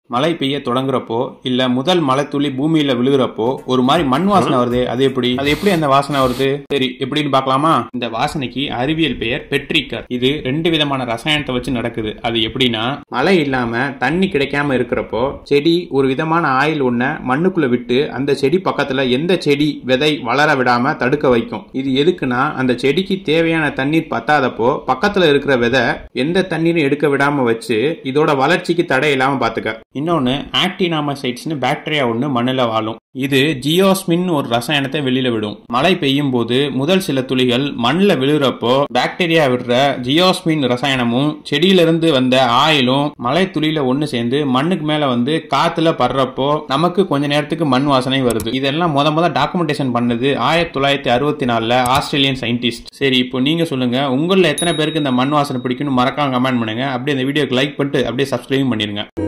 மழை பெய்ய தொடங்குறப்போ இல்ல முதல் மழை துளி பூமியில விழுகிறப்போ ஒரு மாதிரி மண் வாசனை வருது அது எப்படி அது எப்படி அந்த வாசனை வருது சரி எப்படின்னு பார்க்கலாமா இந்த வாசனைக்கு அறிவியல் பெயர் பெட்ரிக்கர் இது ரெண்டு விதமான ரசாயனத்தை வச்சு நடக்குது அது எப்படின்னா மழை இல்லாம தண்ணி கிடைக்காம இருக்கிறப்போ செடி ஒரு விதமான ஆயில் ஒன்ன மண்ணுக்குள்ள விட்டு அந்த செடி பக்கத்துல எந்த செடி விதை வளர விடாம தடுக்க வைக்கும் இது எதுக்குன்னா அந்த செடிக்கு தேவையான தண்ணீர் பத்தாதப்போ பக்கத்துல இருக்கிற விதை எந்த தண்ணீரும் எடுக்க விடாம வச்சு இதோட வளர்ச்சிக்கு தடை இல்லாம பாத்துக்க இன்னொன்னு ஆக்டினாமசைட்ஸ்னு பாக்டீரியா ஒன்று மண்ணில் வாழும் இது ஜியோஸ்மின் ஒரு ரசாயனத்தை வெளியில விடும் மழை பெய்யும் போது முதல் சில துளிகள் மண்ணில் விழுகிறப்போ பாக்டீரியா விடுற ஜியோஸ்மின் ரசாயனமும் செடியிலிருந்து வந்த ஆயிலும் மழை துளியில ஒன்று சேர்ந்து மண்ணுக்கு மேல வந்து காத்துல படுறப்போ நமக்கு கொஞ்ச நேரத்துக்கு மண் வாசனை வருது இதெல்லாம் முத முத டாக்குமெண்டேஷன் பண்ணது ஆயிரத்தி தொள்ளாயிரத்தி அறுபத்தி நாலுல ஆஸ்திரேலியன் சயின்டிஸ்ட் சரி இப்போ நீங்க சொல்லுங்க உங்களில் எத்தனை பேருக்கு இந்த மண் வாசனை பிடிக்கும்னு மறக்காம கமெண்ட் பண்ணுங்க அப்படியே இந்த வீடியோக்கு லைக் பண்ணிட்டு அப்படியே சப்ஸ்கிரைப் பண்ணிருங்க